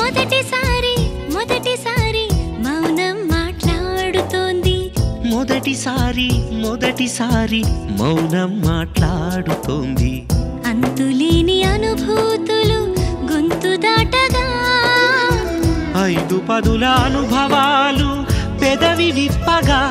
మొదటిసారి మొదటిసారి మౌనం మాట్లాడుతోంది మొదటిసారి మొదటిసారి మౌనం మాట్లాడుతోంది అంతులేని అనుభూతులు గొంతు దాటగా ఐదు పదుల అనుభవాలు పెదవి విప్పగా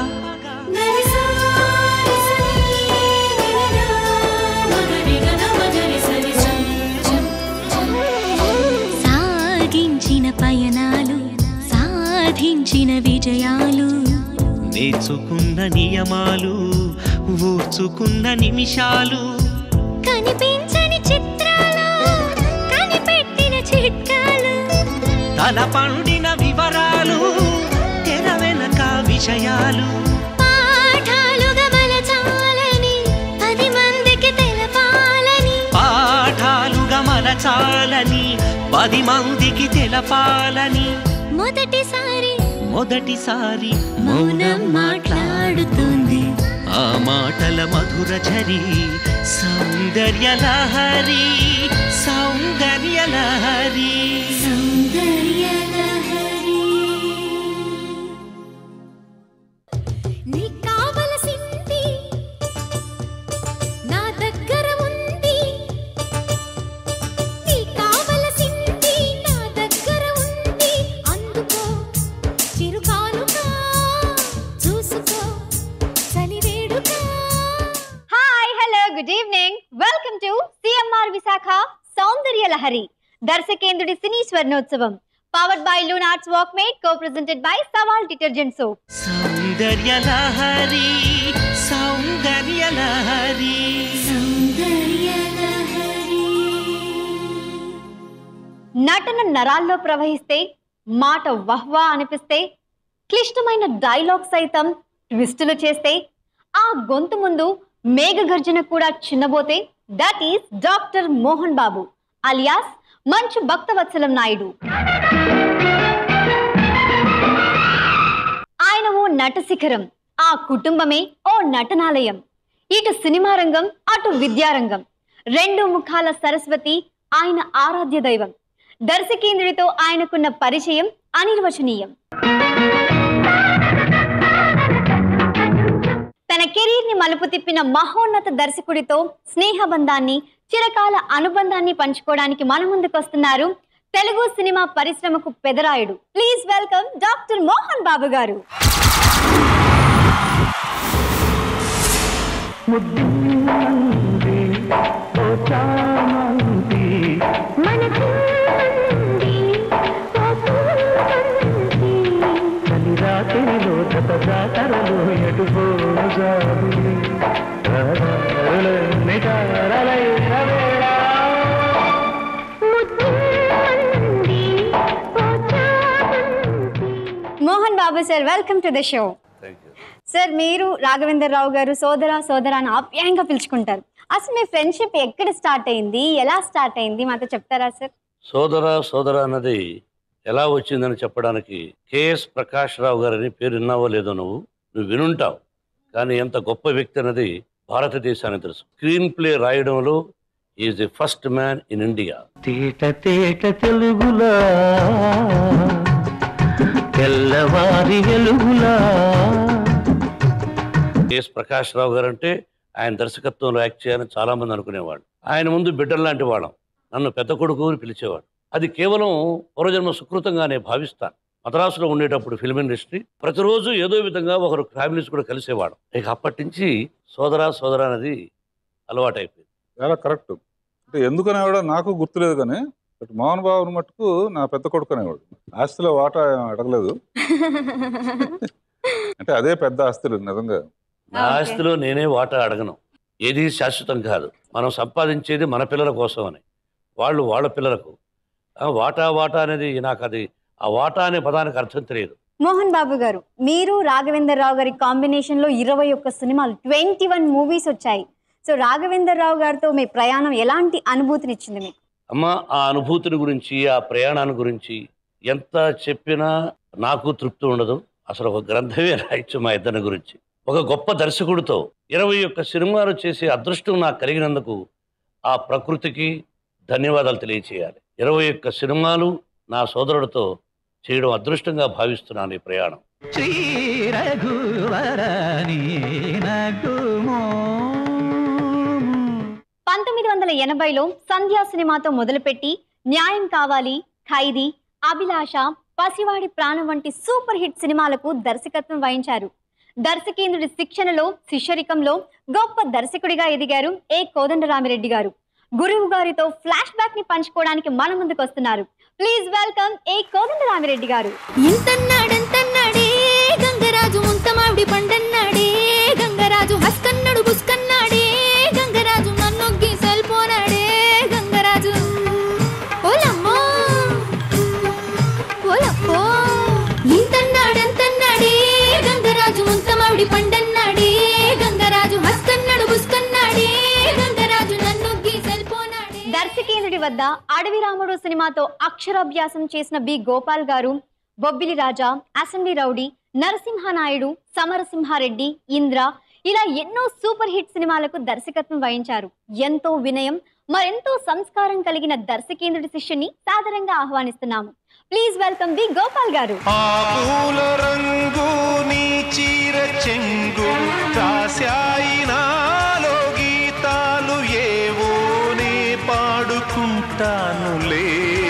సాగించిన పయనాలు సాధించిన విజయాలు నేర్చుకున్న నియమాలు ఊర్చుకున్న నిమిషాలు కనిపించని చిత్రాలు కనిపెట్టిన చిట్కాలు తల పండిన వివరాలు తెర వెనక విషయాలు పాఠాలుగా మలచాలని పది మందికి తెలపాలని పాఠాలుగా మలచాలని పది మందికి తెలపాలని మొదటిసారి మొదటిసారి మౌనం మాట్లాడుతుంది ఆ మాటల మధుర ఝరి సౌందర్య లహరి సౌందర్య లహరి సౌందర్య లహరి నీకు కావలసింది నా దగ్గర ఉంది నీకు కావలసింది నా దగ్గర ఉంది అందుకో చిరుకానుగా చూసుకో చలివేడుగా hi hello good evening welcome to CMR Visakha Soundarya Lahari దర్శకేంద్రుడి సినీ స్వర్ణోత్సవం powered by Loon Arts Walkmate co presented by Savaal detergent soap Soundarya Lahari Soundarya Lahari Soundarya Lahari నటన నరాల్లో ప్రవహిస్తే మాట వహ్వా అనిపిస్తే క్లిష్టమైన డైలాగ్ సైతం ట్విస్టులు చేస్తే ఆ గొంతు ముందు మేఘగర్జన కూడా చిన్నబోతే that is doctor Mohan Babu alias Manchu Bhaktavatsalam Naidu ఆయన ఓ నట శిఖరం ఆ కుటుంబమే ఓ నటనాలయం ఇటు సినిమా రంగం అటు విద్యారంగం రెండు ముఖాల సరస్వతి ఆయన ఆరాధ్య దైవం దర్శకేంద్రుడితో ఆయనకున్న పరిచయం అనిర్వచనీయం తన కెరీర్ ని మలుపు తిప్పిన మహోన్నత దర్శకుడితో స్నేహబంధాన్ని చిరకాల అనుబంధాన్ని పంచుకోవడానికి మన ముందుకొస్తున్నారు తెలుగు సినిమా పరిశ్రమకు Pedarayudu please welcome doctor Mohan Babu garu రాత్రిలో జత జాతరలు ఎటు పోజాబులి నిటారలైన వేళ Mohan Babu sir welcome to the show sir మీరు రాఘవేందర్ రావు గారు సోదర సోదర అని ఆప్యాయంగా పిలుచుకుంటారు అసలు మీ ఫ్రెండ్షిప్ ఎక్కడ స్టార్ట్ అయింది ఎలా స్టార్ట్ అయింది మాతో చెప్తారా సార్ సోదర సోదర అన్నది ఎలా వచ్చిందని చెప్పడానికి కెఎస్ ప్రకాష్ రావు గారని పేరు విన్నావో లేదో నువ్వు నువ్వు వినుంటావు కానీ ఎంత గొప్ప వ్యక్తి అన్నది భారతదేశానికి తెలుసు స్క్రీన్ ప్లే రాయడంలో is the first man in India తేట తేట తెలుగులా తెల్లవారి వెలుగులా కెఎస్ ప్రకాష్ రావు గారు అంటే ఆయన దర్శకత్వంలో యాక్ట్ చేయాలని చాలా మంది అనుకునేవాడు ఆయన ముందు బిడ్డలు లాంటి వాళ్ళం నన్ను పెద్ద కొడుకు అని పిలిచేవాడు అది కేవలం పూర్వజన్మ సుకృతంగానే భావిస్తాను మద్రాసులో ఉండేటప్పుడు ఫిల్మ్ ఇండస్ట్రీ ప్రతిరోజు ఏదో విధంగా ఒకరు ఫ్యామిలీస్ కూడా కలిసేవాడు ఇక అప్పటి నుంచి సోదరా సోదరా అనేది అలవాటైపోయింది చాలా కరెక్ట్ అంటే ఎందుకనేవాడో నాకు గుర్తులేదు కానీ బట్ మోహన్ బాబుని మట్టుకు నా పెద్ద కొడుకు అనేవాడు ఆస్తిలో వాటా ఏం అడగలేదు అంటే అదే పెద్ద ఆస్తులు నిజంగా నా ఆస్తిలో నేనే వాటా అడగను ఏది శాశ్వతం కాదు మనం సంపాదించేది మన పిల్లల కోసం అని వాళ్ళు వాళ్ళ పిల్లలకు ఆ వాటా వాటా అనేది నాకు అది ఆ వాటా అనే పదానికి అర్థం తెలియదు మోహన్ బాబు గారు మీరు రాఘవేందర్ రావు గారి కాంబినేషన్ లో ఇరవై ఒక్క సినిమాలు ట్వంటీ వన్ మూవీస్ వచ్చాయి సో రాఘవేందర్ రావు గారితో మీ ప్రయాణం ఎలాంటి అనుభూతినిచ్చింది మీకు అమ్మ ఆ అనుభూతిని గురించి ఆ ప్రయాణాన్ని గురించి ఎంత చెప్పినా నాకు తృప్తి ఉండదు అసలు ఒక గ్రంథమే రాయొచ్చు మా ఇద్దరి గురించి ఒక గొప్ప దర్శకుడితో ఇరవై ఒక్క సినిమాలు చేసే అదృష్టం నాకు కలిగినందుకు ఆ ప్రకృతికి ధన్యవాదాలు తెలియచేయాలి ఇరవై ఒక్క సినిమాలు నా సోదరుడితో చేయడం అదృష్టంగా భావిస్తున్నాను ఈ ప్రయాణం శ్రీ రఘువరని నగుమో పంతొమ్మిది వందల ఎనభైలో సంధ్యా సినిమాతో మొదలుపెట్టి న్యాయం కావాలి ఖైదీ అభిలాష పసివాడి ప్రాణం వంటి సూపర్ హిట్ సినిమాలకు దర్శకత్వం వహించారు దర్శకేంద్రుడి శిక్షణలో శిష్యరికంలో గొప్ప దర్శకుడిగా ఎదిగారు ఏ కోదండరామిరెడ్డి గారు గురువు గారితో ఫ్లాష్ బ్యాక్ ని పంచుకోవడానికి మన ముందుకు వస్తున్నారు ప్లీజ్ వెల్కమ్ ఏ కోదండరామిరెడ్డి గారు ఇంతన్నాడంతన్నాడే గంగరాజు ముంతమావిడి పండన్నాడే గంగరాజు హస్కన్నాడు బుస్కన్నాడే గంగరాజు నన్నొగ్గి సెల్పోనాడే గంగరాజు ఓలమ్మో ఓలప్పో ఇంతన్నాడంతన్నాడే గంగరాజు ముంతమావిడి పండన్నాడే గంగరాజు హస్కన్నాడు బుస్కన్నాడే గంగరాజు నన్నొగ్గి సెల్పోనాడే దర్శకేంద్రుడి వద్ద అడవి రాముడు సినిమాతో అక్షరాభ్యాసం చేసిన B Gopal garu Bobbili Raja assembly rowdy Narasimhanaidu Samarasimhareddy Indra ఇలా ఎన్నో సూపర్ హిట్ సినిమాలకు దర్శకత్వం వహించారు ఎంతో వినయం మరెంతో సంస్కారం కలిగిన దర్శకేంద్రుడి శిష్యుని సాదరంగా ఆహ్వానిస్తున్నాము ప్లీజ్ వెల్కమ్ బి గోపాల్ గారు ఆ పూల రంగు నీ చీర చెంగు రాశాయి నాలో గీతాలు ఏవో నే పాడుకుంటానులే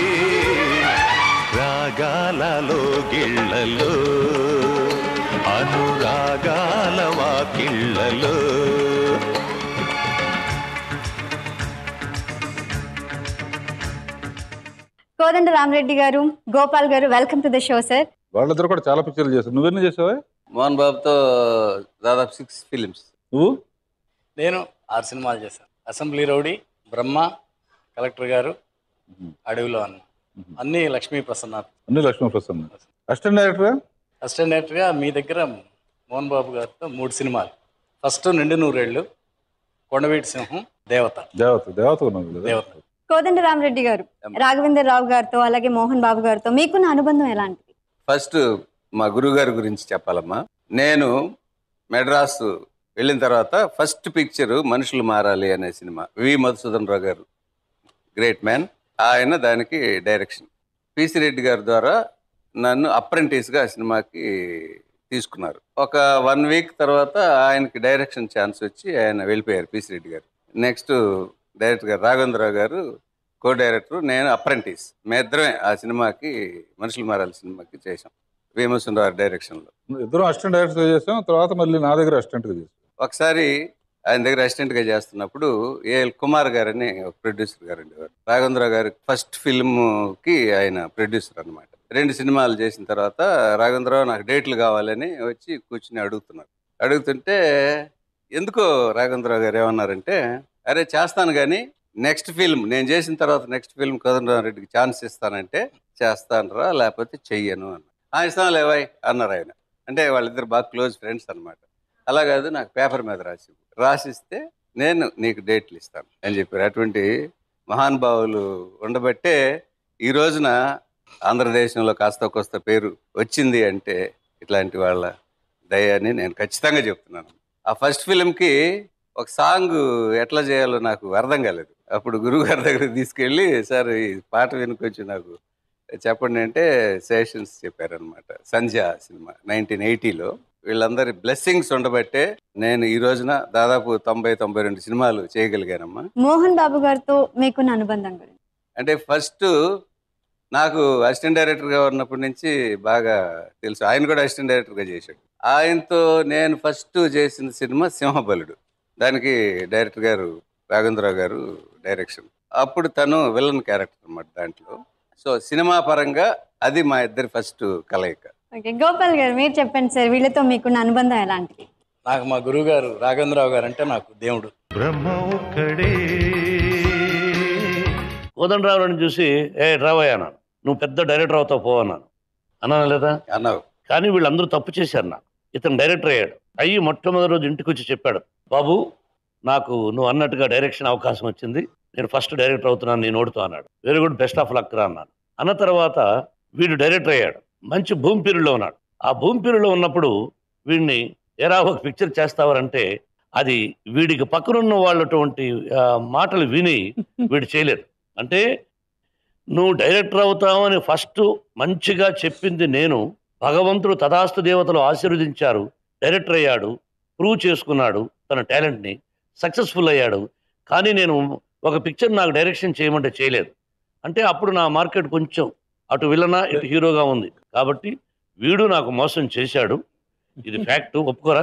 రాగాలలో గిళ్ళలో అనురాగాల వాకిళ్ళలో కోదండ Rama Reddy garu Gopal garu welcome to the show sir వాళ్ళిద్దరు కూడా చాలా పిక్చర్లు చేశారు నువ్వెన్ని చేసావా మోహన్ బాబుతో దాదాపు సిక్స్ ఫిలిమ్స్ నువ్వు నేను ఆరు సినిమాలు చేశాను అసెంబ్లీ రౌడీ బ్రహ్మ కలెక్టర్ గారు అడవిలో అన్న అన్ని లక్ష్మీ ప్రసన్న అన్ని లక్ష్మీ ప్రసన్న అసిస్టెంట్ డైరెక్టర్గా అసిస్టెంట్ డైరెక్టర్గా మీ దగ్గర మోహన్ బాబు గారితో మూడు సినిమాలు ఫస్ట్ నిండు నూరేళ్ళు కొండవీటి సింహం దేవత దేవత దేవత ఉన్నావు కదా దేవత కోదండ రామరెడ్డి గారు రాఘవేందర్ రావు గారితో అలాగే మోహన్ బాబు గారితో మీకున్న అనుబంధం ఎలాంటిది ఫస్ట్ మా గురుగారి గురించి చెప్పాలమ్మా నేను మెడ్రాస్ వెళ్ళిన తర్వాత ఫస్ట్ పిక్చర్ మనుషులు మారాలి అనే సినిమా వి మధుసూదన్ రావు గారు గ్రేట్ మ్యాన్ ఆయన దానికి డైరెక్షన్ పిసి రెడ్డి గారి ద్వారా నన్ను అప్రెంటిస్గా ఆ సినిమాకి తీసుకున్నారు ఒక వన్ వీక్ తర్వాత ఆయనకి డైరెక్షన్ ఛాన్స్ వచ్చి ఆయన వెళ్ళిపోయారు పిసి రెడ్డి గారు నెక్స్ట్ డైరెక్టర్ గారు రాఘవేంద్రరావు గారు కో డైరెక్టర్ నేను అప్రెంటిస్ మేమిద్దరమే ఆ సినిమాకి మనుషులు మారాలి సినిమాకి చేశాం భీమసుందర్ డైరెక్షన్లో ఇద్దరం అసిస్టెంట్ డైరెక్టర్ చేసాం తర్వాత మళ్ళీ నా దగ్గర అసిస్టెంట్గా చేసాం ఒకసారి ఆయన దగ్గర అసిస్టెంట్గా చేస్తున్నప్పుడు ఏఎల్ కుమార్ గారని ఒక ప్రొడ్యూసర్ గారు ఉండేవారు రాఘవేంద్ర గారి ఫస్ట్ ఫిల్మ్కి ఆయన ప్రొడ్యూసర్ అన్నమాట రెండు సినిమాలు చేసిన తర్వాత రాఘవేంద్రరావు నాకు డేట్లు కావాలని వచ్చి కూర్చుని అడుగుతున్నారు అడుగుతుంటే ఎందుకో రాఘవేంద్రరావు గారు ఏమన్నారంటే అరే చేస్తాను కానీ నెక్స్ట్ ఫిల్మ్ నేను చేసిన తర్వాత నెక్స్ట్ ఫిల్మ్ రెడ్డికి ఛాన్స్ ఇస్తానంటే చేస్తాను రా లేకపోతే చెయ్యను అన్న "ఆ, ఇస్తాను లేవాయ్ అన్నారు ఆయన అంటే వాళ్ళిద్దరు బాగా క్లోజ్ ఫ్రెండ్స్ అన్నమాట అలా కాదు నాకు పేపర్ మీద రాసి ఇవ్వు. రాసిస్తే నేను నీకు డేట్లు ఇస్తాను అని చెప్పారు అటువంటి మహానుభావులు ఉండబట్టే ఈ రోజున ఆంధ్రదేశంలో కాస్త కొస్త పేరు వచ్చింది అంటే ఇట్లాంటి వాళ్ళ దయ అని నేను ఖచ్చితంగా చెప్తున్నాను ఆ ఫస్ట్ ఫిలింకి ఒక సాంగ్ ఎట్లా చేయాలో నాకు అర్థం కాలేదు అప్పుడు గురువు గారి దగ్గరికి తీసుకెళ్ళి సార్ ఈ పాట వినుకొచ్చి నాకు చెప్పండి అంటే సెషన్స్ చెప్పారనమాట సంధ్య సినిమా నైన్టీన్ ఎయిటీలో వీళ్ళందరి బ్లెస్సింగ్స్ ఉండబట్టే నేను ఈ రోజున దాదాపు తొంభై తొంభై రెండు సినిమాలు చేయగలిగానమ్మా మోహన్ బాబు గారితో మీకున్న అనుబంధం గురించి అంటే ఫస్ట్ నాకు అసిస్టెంట్ డైరెక్టర్గా ఉన్నప్పటి నుంచి బాగా తెలుసు ఆయన కూడా అసిస్టెంట్ డైరెక్టర్గా చేశాడు ఆయనతో నేను ఫస్ట్ చేసిన సినిమా సింహబలుడు దానికి డైరెక్టర్ గారు రాఘవేంద్రరావు గారు డైరెక్షన్ అప్పుడు తను విలన్ క్యారెక్టర్ అన్నమాట దాంట్లో సో సినిమా పరంగా అది మా ఇద్దరి ఫస్ట్ కలయిక ఓకే గోపాల్ గారు మీరు చెప్పండి సార్ వీళ్ళతో మీకున్న అనుబంధం ఎలాంటిది నాకు మా గురువు గారు రాఘవేంద్రరావు గారు అంటే నాకు దేవుడు బ్రహ్మ ఒక్కడే కోదండరావుని చూసి ఏ రావయ్య అన్నాను నువ్వు పెద్ద డైరెక్టర్ అవుతావు పో అన్నాను అన్నాను లేదా అన్నావు కానీ వీళ్ళందరూ తప్పు చేశారు నాకు ఇతను డైరెక్టర్ అయ్యాడు అయ్యి మొట్టమొదటి రోజు ఇంటికి వచ్చి చెప్పాడు బాబు నాకు నువ్వు అన్నట్టుగా డైరెక్షన్ అవకాశం వచ్చింది నేను ఫస్ట్ డైరెక్టర్ అవుతున్నాను నేను ఓడుతా అన్నాడు very good best of luck రా అన్నాను అన్న తర్వాత వీడు డైరెక్టర్ అయ్యాడు మంచి భూమి పీరులో ఉన్నాడు ఆ భూమి పీరులో ఉన్నప్పుడు వీడిని ఎరా ఒక పిక్చర్ చేస్తావారంటే అది వీడికి పక్కనున్న వాళ్ళటువంటి ఆ, మాటలు విని వీడు చేయలేదు అంటే నువ్వు డైరెక్టర్ అవుతావని ఫస్ట్ మంచిగా చెప్పింది నేను భగవంతుడు తదాస్తు దేవతలు ఆశీర్వదించారు డైరెక్టర్ అయ్యాడు ప్రూవ్ చేసుకున్నాడు తన టాలెంట్ని సక్సెస్ఫుల్ అయ్యాడు కానీ నేను ఒక పిక్చర్ నాకు డైరెక్షన్ చేయమంటే చేయలేదు అంటే అప్పుడు నా మార్కెట్ కొంచెం అటు విలనా ఇటు హీరోగా ఉంది కాబట్టి వీడు నాకు మోసం చేశాడు ఇది ఫ్యాక్ట్ ఒప్పుకోరా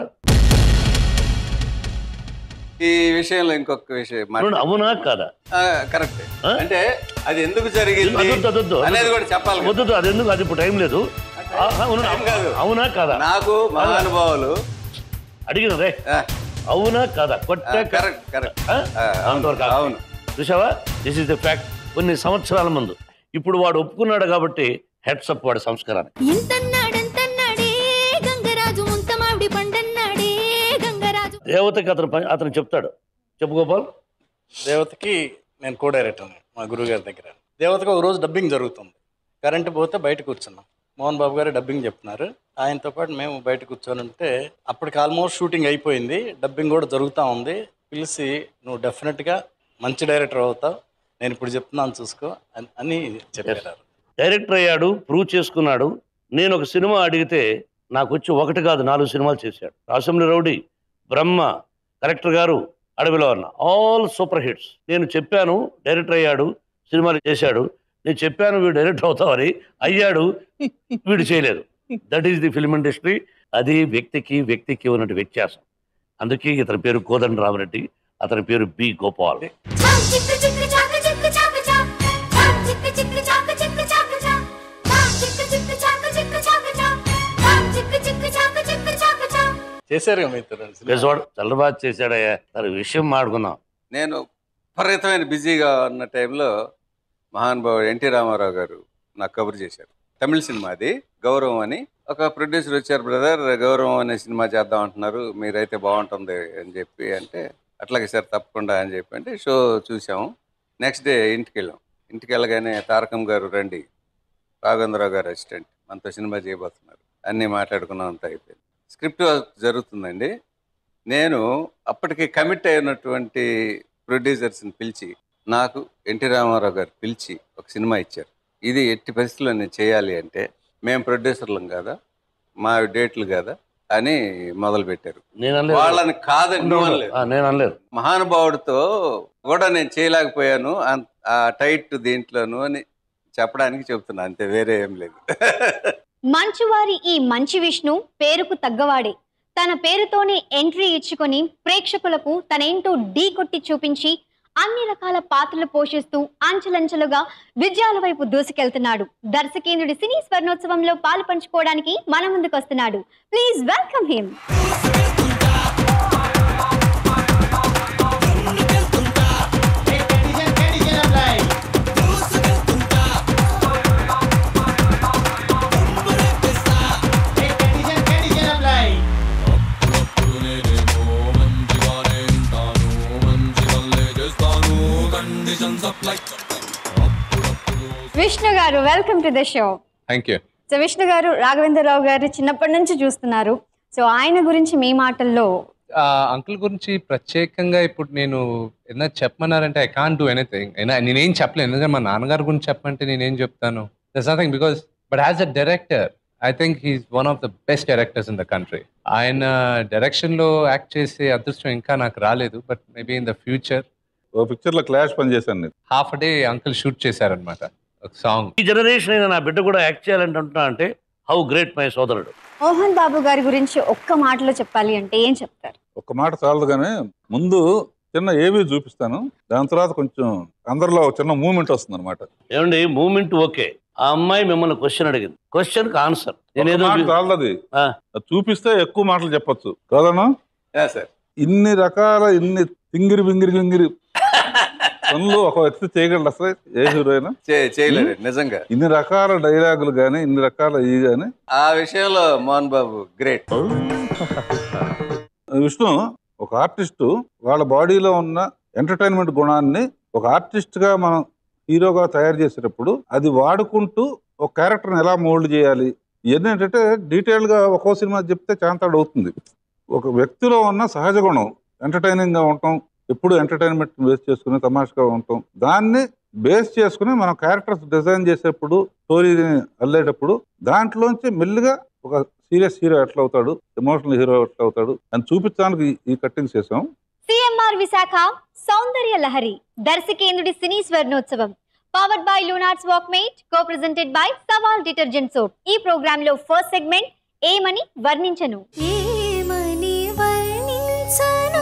ఈ విషయంలో ఇంకొక విషయం చూడండి, అవునా కాదా కరెక్ట్ ఆ? అంటే అది ఎందుకు జరిగింది అదొద్దు, అదొద్దు, అనేది అదొద్దు. కూడా చెప్పాలి కదా. వద్దు అది ఎందుకు అది ఇప్పుడు టైం లేదు ఆ, అవునా టైం కాదు. అవునా కాదా నాకు మహానుభావులు అడిగిన రే ఆ, అవునా కాదా ఆ, కొట్టే కరెక్ట్ కరెక్ట్ ఆ? ఆ, అంతవరకు ఆగు. అవును చూసావా దిస్ ఇస్ ద ఫ్యాక్ట్ కొన్ని సంవత్సరాల ముందు ఇప్పుడు వాడు ఒప్పుకున్నాడు కాబట్టి హెడ్సప్ వాడి సంస్కారాన్ని ఇంతన్నాడంతన్నాడే గంగరాజు ముంతమావిడి పండన్నాడే గంగరాజు దేవతకి అతను పని- అతను చెప్తాడు చెప్పు గోపాల్ దేవతకి నేను కో డైరెక్టర్ మా గురువు గారి దగ్గర దేవతకి ఒక రోజు డబ్బింగ్ జరుగుతుంది కరెంటు పోతే బయట కూర్చున్నాం మోహన్ బాబు గారు డబ్బింగ్ చెప్తున్నారు ఆయనతో పాటు మేము బయట కూర్చొని ఉంటే అప్పటికి ఆల్మోస్ట్ షూటింగ్ అయిపోయింది డబ్బింగ్ కూడా జరుగుతూ ఉంది పిలిచి నువ్వు డెఫినెట్గా మంచి డైరెక్టర్ అవుతావు నేను ఇప్పుడు చెప్తున్నాను చూసుకో అని- అని చెప్పారు డైరెక్టర్ అయ్యాడు ప్రూవ్ చేసుకున్నాడు నేను ఒక సినిమా అడిగితే నాకు వచ్చి ఒకటి కాదు నాలుగు సినిమాలు చేశాడు అసెంబ్లీ రౌడీ బ్రహ్మ కలెక్టర్ గారు అడవిలో అన్న ఆల్ సూపర్ హిట్స్ నేను చెప్పాను డైరెక్టర్ అయ్యాడు సినిమాలు చేశాడు నేను చెప్పాను వీడు డైరెక్టర్ అవుతావని అయ్యాడు వీడు చేయలేదు that is the film industry అది వ్యక్తికి వ్యక్తికి ఉన్నటువంటి వ్యత్యాసం అందుకే ఇతని పేరు కోదండ రామరెడ్డి అతని పేరు బి గోపాల్ చాక్ చిక్ చిక్ చాక్ చిక్ చాక్ చాక్ చాక్ చిక్ చిక్ చాక్ చిక్ చాక్ చాక్ చాక్ చిక్ చిక్ చాక్ చిక్ చాక్ చాక్ చాక్ చిక్ చిక్ చాక్ చిక్ చాక్ చాక్ చేశారు కదా మీతో రెండు సినిమాలు. బెజవాడు చల్లబాద్ చేశాడయ్యా తన విషయం మాడుకున్నాం నేను విపరీతమైన బిజీగా ఉన్న టైంలో మహానుభావుడు ఎన్టీ రామారావు గారు నాకు కబురు చేశారు తమిళ సినిమా అది గౌరవం అని ఒక ప్రొడ్యూసర్ వచ్చారు బ్రదర్ గౌరవం అనే సినిమా చేద్దాం అంటున్నారు మీరైతే బాగుంటుంది అని చెప్పి అంటే అట్లాగే సార్ తప్పకుండా అని చెప్పి అంటే షో చూసాము నెక్స్ట్ డే ఇంటికి వెళ్ళాం ఇంటికి వెళ్ళగానే తారకం గారు రండి రాఘవేంద్రరావు గారు అసిస్టెంట్ మనతో సినిమా చేయబోతున్నారు అన్నీ మాట్లాడుకున్నాం అంతా అయిపోయింది స్క్రిప్ట్ వర్క్ జరుగుతుందండి నేను అప్పటికి కమిట్ అయినటువంటి ప్రొడ్యూసర్స్ని పిలిచి నాకు ఎన్టీ రామారావు గారు పిలిచి ఒక సినిమా ఇచ్చారు ఇది ఎట్టి పరిస్థితుల్లో నేను చేయాలి అంటే మేము ప్రొడ్యూసర్లం కాదా మా డేట్లు కాదా అని మొదలు పెట్టారు నేను అనలేదు. వాళ్ళని కాదని ఉండు, ఉండు. అనలేదు. ఆ, నేను అనలేదు మహానుభావుడితో కూడా నేను చేయలేకపోయాను అన్- ఆ టైట్ దీంట్లోను అని చెప్పడానికి చెప్తున్నా అంతే వేరే ఏం లేదు మంచువారి ఈ మంచి విష్ణు పేరుకు తగ్గవాడే తన పేరుతోనే ఎంట్రీ ఇచ్చుకొని ప్రేక్షకులకు తనేంటో ఢీ కొట్టి చూపించి అన్ని రకాల పాత్రలు పోషిస్తూ అంచెలంచెలుగా విజయాల వైపు దూసుకెళ్తున్నాడు దర్శకేంద్రుడి సినీ స్వర్ణోత్సవంలో పాలు పంచుకోవడానికి మన ముందుకు వస్తున్నాడు please welcome him Vishnu garu welcome to the show thank you so Vishnu garu Raghavendrarao గారు చిన్నప్పటి నుంచి చూస్తున్నారు సో ఆయన గురించి మీ మాటల్లో అంకుల్ గురించి ప్రత్యేకంగా ఇప్పుడు నేను ఏదైనా చెప్పమన్నారంటే ఐ కాంట్ డూ ఎనీథింగ్ నేనేం చెప్పలేను ఎందుకంటే మా నాన్నగారి గురించి చెప్పమంటే నేనేం చెప్తాను that's nothing because but as a director I think he's one of the best directors in the country ఆయన డైరెక్షన్లో యాక్ట్ చేసే అదృష్టం ఇంకా నాకు రాలేదు but maybe in the future ఓ పిక్చర్ లో క్లాష్ పనిచేశాను నేను హాఫ్ డే అంకుల్ షూట్ చేశారనమాట ఒక సాంగ్ ఈ జనరేషన్ అయినా నా బిడ్డ కూడా యాక్ట్ చేయాలంటే అంటున్నా అంటే హౌ గ్రేట్ మై సోదరుడు మోహన్ బాబు గారి గురించి ఒక్క మాటలో చెప్పాలి అంటే ఏం చెప్తారు ఒక్క మాట చాలదు కానీ ముందు చిన్న ఏవి చూపిస్తాను దాని తర్వాత కొంచెం అందరిలో ఒక చిన్న మూమెంట్ వస్తుంది అనమాట ఏమండి మూమెంట్ ఓకే ఆ అమ్మాయి మిమ్మల్ని క్వశ్చన్ అడిగింది క్వశ్చన్ కి ఆన్సర్ నేనేదో చాలదు అది ఆ. అది చూపిస్తే ఎక్కువ మాటలు చెప్పొచ్చు కాదన్నా సార్ ఇన్ని రకాల ఇన్ని తింగిరి బింగిరి గింగిరి పనులు ఒక వ్యక్తి చేయగలడు అసలు ఏ హీరో అయినా చే- చేయలేరు నిజంగా ఇన్ని రకాల డైలాగులు కానీ ఇన్ని రకాల ఇవి కానీ ఆ విషయంలో మోహన్ బాబు గ్రేట్ విష్ణు ఒక ఆర్టిస్టు వాళ్ళ బాడీలో ఉన్న ఎంటర్టైన్మెంట్ గుణాన్ని ఒక ఆర్టిస్ట్ గా మనం హీరోగా తయారు చేసేటప్పుడు అది వాడుకుంటూ ఒక క్యారెక్టర్ని ఎలా మోల్డ్ చేయాలి ఇవన్నీ ఏంటంటే డీటెయిల్ గా ఒక్కో సినిమా చెప్తే చాంతాడు అవుతుంది ఒక వ్యక్తిలో ఉన్న సహజ గుణం ఎంటర్టైనింగ్ గా ఉండటం ఎప్పుడు ఎంటర్టైన్మెంట్ బేస్ చేసుకుని తమాషగా ఉంటాం దాన్ని బేస్ చేసుకుని మనం క్యారెక్టర్స్ డిజైన్ చేసేప్పుడు స్టోరీని అల్లేటప్పుడు దాంట్లోంచి మెల్లిగా ఒక సీరియస్ హీరో ఎట్లా అవుతాడు ఎమోషనల్ హీరో ఎట్లా అవుతాడు అని చూపించడానికి ఈ- ఈ కట్టింగ్స్ చేసాం సిఎంఆర్ విశాఖ సౌందర్య లహరి దర్శకేంద్రుడి సినీ స్వర్ణోత్సవం powered by Loon Arts Walkmate co presented by Savaal detergent soap ఈ ప్రోగ్రామ్ లో ఫస్ట్ సెగ్మెంట్ ఏమని వర్ణించను ఏమని వర్ణించను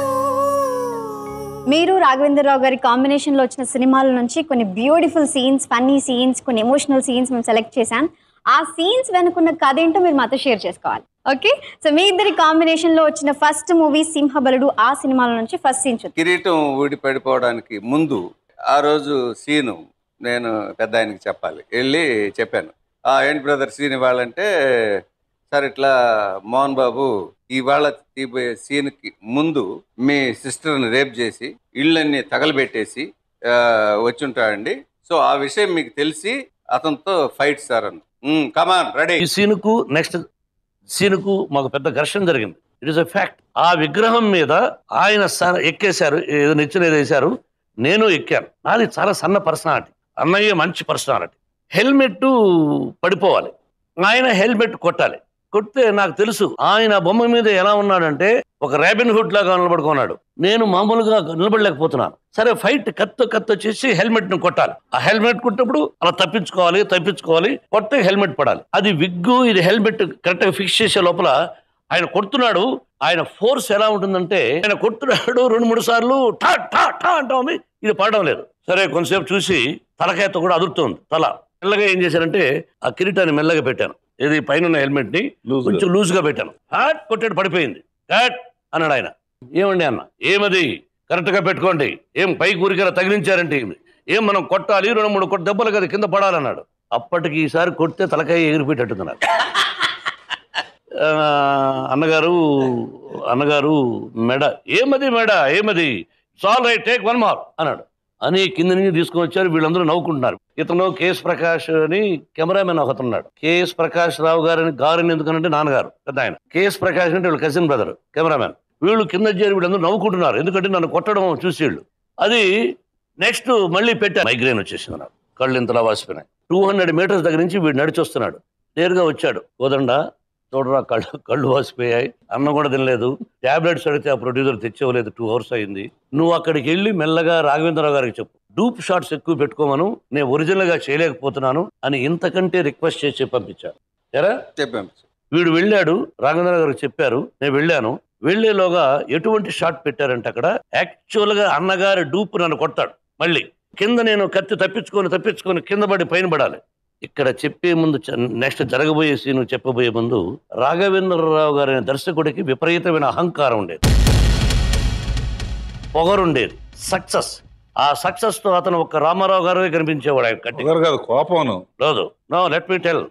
మీరు రాఘవేంద్రరావు గారి కాంబినేషన్ లో వచ్చిన సినిమాల నుంచి కొన్ని బ్యూటిఫుల్ సీన్స్ ఫన్నీ సీన్స్ కొన్ని ఎమోషనల్ సీన్స్ మేము సెలెక్ట్ చేశాం ఆ సీన్స్ వెనుకున్న కథ ఏంటో మీరు మాతో షేర్ చేసుకోవాలి ఓకే సో మీ ఇద్దరి కాంబినేషన్ లో వచ్చిన ఫస్ట్ మూవీ సింహబలుడు ఆ సినిమాల నుంచి ఫస్ట్ సీన్ చూద్దాం కిరీటం ఊడి పడిపోవడానికి ముందు ఆ రోజు సీను నేను పెద్ద ఆయనకి చెప్పాలి వెళ్ళి చెప్పాను "ఆ, ఏంటి బ్రదర్ సీన్ ఇవ్వాలంటే సార్ ఇట్లా మోహన్ బాబు ఇవాళ తీయబోయే సీన్కి ముందు మీ సిస్టర్ని రేప్ చేసి ఇళ్ళన్నీ తగలబెట్టేసి ఆ, వచ్చుంటాడండి సో ఆ విషయం మీకు తెలిసి అతనితో ఫైట్ సార్ అన్న కమాన్ రెడీ ఈ సీనుకు నెక్స్ట్ సీనుకు మాకు పెద్ద ఘర్షణ జరిగింది ఇట్ ఇస్ ఎ ఫ్యాక్ట్ ఆ విగ్రహం మీద ఆయన స- ఎక్కేశారు ఏదో నిచ్చెన ఏదో వేశారు నేను ఎక్కాను నాది చాలా సన్న పర్సనాలిటీ అన్నయ్య మంచి పర్సనాలిటీ హెల్మెట్ పడిపోవాలి ఆయన హెల్మెట్ కొట్టాలి కొడితే నాకు తెలుసు ఆయన బొమ్మ మీద ఎలా ఉన్నాడంటే ఒక ర్యాబిన్ హుడ్ లాగా నిలబడుకున్నాడు నేను మామూలుగా నిలబడలేకపోతున్నాను సరే ఫైట్ కత్తో కత్తో చేసి హెల్మెట్ ను కొట్టాలి ఆ హెల్మెట్ కొట్టినప్పుడు అలా తప్పించుకోవాలి తప్పించుకోవాలి కొడితే హెల్మెట్ పడాలి అది విగ్గు ఇది హెల్మెట్ కరెక్ట్ గా ఫిక్స్ చేసే లోపల ఆయన కొడుతున్నాడు ఆయన ఫోర్స్ ఎలా ఉంటుందంటే ఆయన కొడుతున్నాడు రెండు మూడు సార్లు టా టా టా అంటా ఉంది ఇది పడడం లేదు సరే కొంతసేపు చూసి తలకాయతో కూడా అదురుతోంది తల మెల్లగా ఏం చేశానంటే ఆ కిరీటాన్ని మెల్లగా పెట్టాను ఇది పైన హెల్మెట్ ని Loose గా. కొంచెం లూజ్ గా పెట్టాను హాట్ కొట్టాడు పడిపోయింది హాట్ అన్నాడు ఆయన ఏమండి అన్న ఏమది కరెక్ట్ గా పెట్టుకోండి ఏం పై కూరికల తగిలించారంటే ఏమి? ఏం మనం కొట్టాలి రెండు మూడు కొట్ట దెబ్బలు కదా కింద పడాలన్నాడు అప్పటికి ఈసారి కొడితే తలకాయ ఎగిరిపెట్టేట్టుంది నాకు ఆ, అన్నగారు అన్నగారు మెడ ఏమది మెడ ఏమది సాల్ రైట్ టేక్ వన్ మార్ అన్నాడు అని కింద నుంచి తీసుకొని వచ్చారు వీళ్ళందరూ నవ్వుకుంటున్నారు ఇతను కేఎస్ ప్రకాష్ అని కెమెరామెన్ ఒకతను ఉన్నాడు కేఎస్ ప్రకాష్ రావు గారిని గారిని ఎందుకనంటే నాన్నగారు పెద్ద ఆయన కేఎస్ ప్రకాష్ అంటే వీళ్ళ కజిన్ బ్రదర్ కెమెరామెన్ వీళ్ళు కింద చేరి వీళ్ళందరూ నవ్వుకుంటున్నారు ఎందుకంటే నన్ను కొట్టడం చూసి వీళ్ళు అది నెక్స్ట్ మళ్ళీ పెట్టాను మైగ్రేన్ వచ్చేసింది నాకు కళ్ళు ఇంతలా వాసిపోయినాయి టూ హండ్రెడ్ మీటర్స్ దగ్గర నుంచి వీడు నడిచి వస్తున్నాడు నేరుగా వచ్చాడు కోదండ చూడరా కళ్ళు కళ్ళు వాసిపోయాయి అన్నం కూడా తినలేదు టాబ్లెట్స్ అడిగితే ఆ ప్రొడ్యూసర్ తెచ్చివ్వలేదు టూ అవర్స్ అయింది నువ్వు అక్కడికి వెళ్ళి మెల్లగా రాఘవేంద్రరావు గారికి చెప్పు డూప్ షాట్స్ ఎక్కువ పెట్టుకోమను నేను ఒరిజినల్ గా చేయలేకపోతున్నాను అని ఇంతకంటే రిక్వెస్ట్ చేసి పంపించాను ఎరా చెప్పాం వీడు వెళ్ళాడు రాఘవేంద్ర గారికి చెప్పారు నేను వెళ్ళాను వెళ్లేలోగా ఎటువంటి షాట్ పెట్టారంటే అక్కడ యాక్చువల్ గా అన్నగారి డూప్ నన్ను కొడతాడు మళ్ళీ కింద నేను కత్తి తప్పించుకొని తప్పించుకొని కింద పడి పైన పడాలి ఇక్కడ చెప్పే ముందు నెక్స్ట్ జరగబోయే సీన్ చెప్పబోయే ముందు రాఘవేంద్రరావు గారి దర్శకుడికి విపరీతమైన అహంకారం ఉండేది పొగరుండేది సక్సెస్ ఆ సక్సెస్ తో అతను ఒక రామారావు గారు కనిపించేవాడు ఆయన కట్టి పొగరు కాదు కోపం లేదు no let me tell